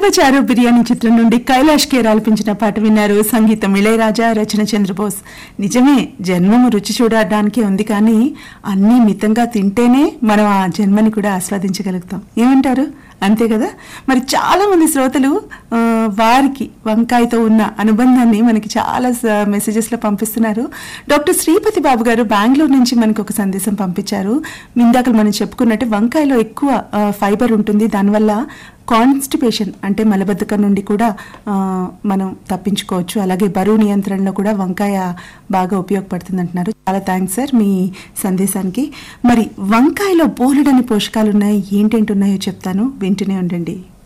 చారు బిర్యానీ చిత్రం నుండి కైలాష్ కేర్ ఆలపించిన పాట విన్నారు సంగీతం ఇళయరాజా రచన చంద్రబోస్ నిజమే జన్మము రుచి చూడడానికే ఉంది కానీ అన్నీ మితంగా తింటేనే మనం ఆ జన్మని కూడా ఆస్వాదించగలుగుతాం ఏమంటారు అంతే కదా మరి చాలా మంది శ్రోతలు ఆ, వారికి వంకాయతో ఉన్న అనుబంధాన్ని మనకి చాలా స- మెసేజెస్లో పంపిస్తున్నారు డాక్టర్ శ్రీపతి బాబు గారు బెంగళూరు నుంచి మనకు ఒక సందేశం పంపించారు ఇందాక మనం చెప్పుకున్నట్టు వంకాయలో ఎక్కువ ఆ, ఫైబర్ ఉంటుంది దానివల్ల కాన్స్టిపేషన్ అంటే మలబద్ధకం నుండి కూడా ఆ, మనం తప్పించుకోవచ్చు అలాగే బరువు నియంత్రణలో కూడా వంకాయ బాగా ఉపయోగపడుతుంది అంటున్నారు చాలా థ్యాంక్స్ సార్ మీ సందేశానికి మరి వంకాయలో బోలెడని పోషకాలు ఉన్నాయి ఏంటేంటి ఉన్నాయో చెప్తాను వింటూనే ఉండండి